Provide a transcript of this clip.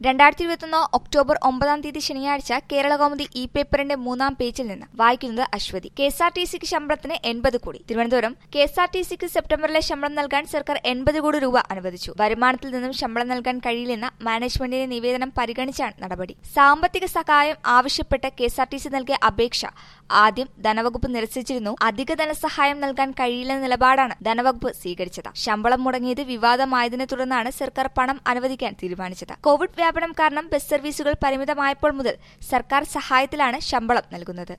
രണ്ടായിരത്തി ഇരുപത്തൊന്ന് ഒക്ടോബർ ഒമ്പതാം തീയതി ശനിയാഴ്ച കേരള കൗമുദി ഇ പേപ്പറിന്റെ മൂന്നാം പേജിൽ നിന്ന് വായിക്കുന്നത് Aswathy K S R T സിക്ക് ശമ്പളത്തിന് എൺപത് കോടി Thiruvananthapuram K S R T സിക്ക് സെപ്റ്റംബറിലെ ശമ്പളം നൽകാൻ സർക്കാർ എൺപത് കോടി രൂപ അനുവദിച്ചു വരുമാനത്തിൽ നിന്നും ശമ്പളം നൽകാൻ കഴിയില്ലെന്ന മാനേജ്മെന്റിന്റെ നിവേദനം പരിഗണിച്ചാണ് നടപടി സാമ്പത്തിക സഹായം ആവശ്യപ്പെട്ട് K S R T C നൽകിയ അപേക്ഷ ആദ്യം ധനവകുപ്പ് നിരസിച്ചിരുന്നു അധിക ധനസഹായം നൽകാൻ കഴിയില്ലെന്ന നിലപാടാണ് ധനവകുപ്പ് സ്വീകരിച്ചത് ശമ്പളം മുടങ്ങിയത് വിവാദമായതിനെ തുടർന്നാണ് സർക്കാർ പണം അനുവദിക്കാൻ തീരുമാനിച്ചത് കോവിഡ് വ്യാപനം കാരണം ബസ് സർവീസുകൾ പരിമിതമായപ്പോൾ മുതൽ സർക്കാർ സഹായത്തിലാണ് ശമ്പളം നൽകുന്നത്